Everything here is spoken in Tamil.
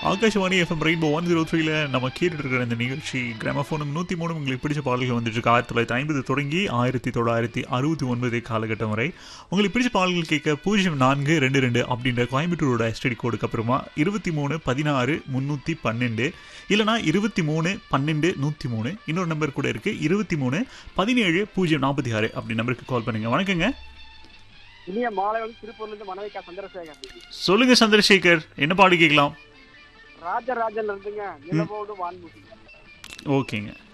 Akashvani FM Rainbow one zero த்ரீல நம்ம கேட்டுட்டு இருக்கிற இந்த நிகழ்ச்சி கிராமஃபோனும் நூற்றி மூணு உங்களுக்கு பிடிச்ச பாடல்கள் வந்துட்டு இருக்கு ஆயிரத்தி தொள்ளாயிரத்தி ஐம்பது தொடங்கி ஆயிரத்தி தொள்ளாயிரத்தி அறுபத்தி ஒன்பது காலகட்டம் வரை உங்களுக்கு பிடிச்ச பாடல்கள் கேட்க பூஜ்ஜியம் நான்கு ரெண்டு ரெண்டு அப்படின்ற கோயம்புத்தூரோட எஸ்டிடி கோடுக்கு அப்புறமா இருபத்தி மூணு பதினாறு முந்நூற்றி பன்னெண்டு இல்லைனா இருபத்தி மூணு பன்னெண்டு நூற்றி மூணு இன்னொரு நம்பர் கூட இருக்கு இருபத்தி மூணு பதினேழு பூஜ்ஜியம் நாற்பத்தி ஆறு அப்படி நம்பருக்கு கால் பண்ணுங்க வணக்கங்க இனிய மாலை வந்து திருப்பூர்ல இருந்து மனைவிக்கா சந்திரசேகர் சொல்லுங்க சந்திரசேகர் என்ன பாடு கேட்கலாம் ராஜராஜன்ல இருந்துங்க நிலவோடு வான்முகி ஓகேங்க